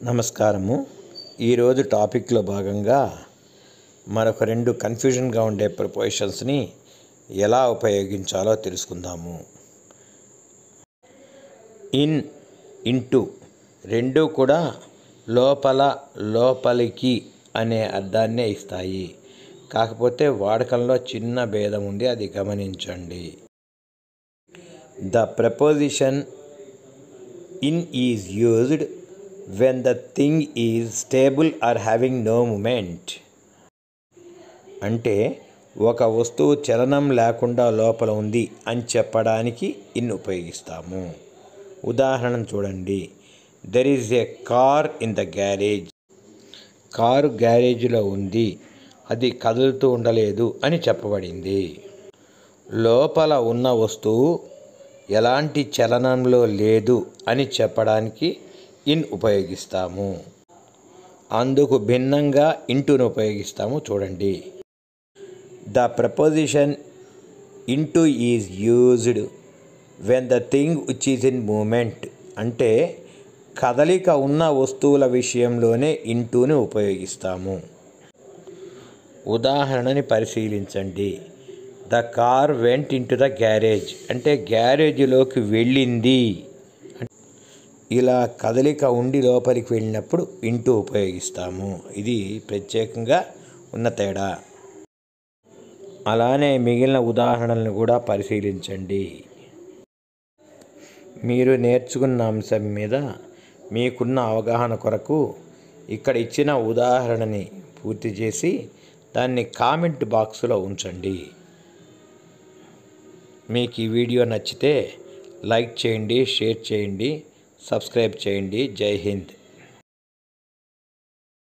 నమస్కారము ఈరోజు టాపిక్లో భాగంగా మరొక రెండు కన్ఫ్యూజన్గా ఉండే ప్రపోజిషన్స్ని ఎలా ఉపయోగించాలో తెలుసుకుందాము ఇన్ ఇంటూ రెండు కూడా లోపల లోపలికి అనే అర్థాన్నే ఇస్తాయి కాకపోతే వాడకంలో చిన్న భేదం ఉంది అది గమనించండి the proposition in is used when the thing is stable or having no moment అంటే ఒక వస్తువు చలనం లేకుండా లోపల ఉంది అని చెప్పడానికి ఇన్ ఉపయోగిస్తాము ఉదాహరణ చూడండి there is a car in the garage car గ్యారేజ్లో ఉంది అది కదులుతూ ఉండలేదు అని చెప్పబడింది లోపల ఉన్న వస్తువు ఎలాంటి చలనంలో లేదు అని చెప్పడానికి ఇన్ ఉపయోగిస్తాము అందుకు భిన్నంగా ఇంటును ఉపయోగిస్తాము చూడండి the proposition into is used when the thing which is in moment అంటే కదలిక ఉన్న వస్తువుల విషయంలోనే ఇంటూని ఉపయోగిస్తాము ఉదాహరణని పరిశీలించండి the car went into the garage అంటే గ్యారేజ్లోకి వెళ్ళింది ఇలా కదలిక ఉండి లోపలికి వెళ్ళినప్పుడు ఇంటూ ఉపయోగిస్తాము ఇది ప్రత్యేకంగా ఉన్న తేడా అలానే మిగిలిన ఉదాహరణలను కూడా పరిశీలించండి మీరు నేర్చుకున్న అంశం మీద మీకున్న అవగాహన కొరకు ఇక్కడ ఇచ్చిన ఉదాహరణని పూర్తి చేసి దాన్ని కామెంట్ బాక్స్లో ఉంచండి మీకు ఈ వీడియో నచ్చితే లైక్ చేయండి షేర్ చేయండి సబ్స్క్రైబ్ చేయండి జై హింద్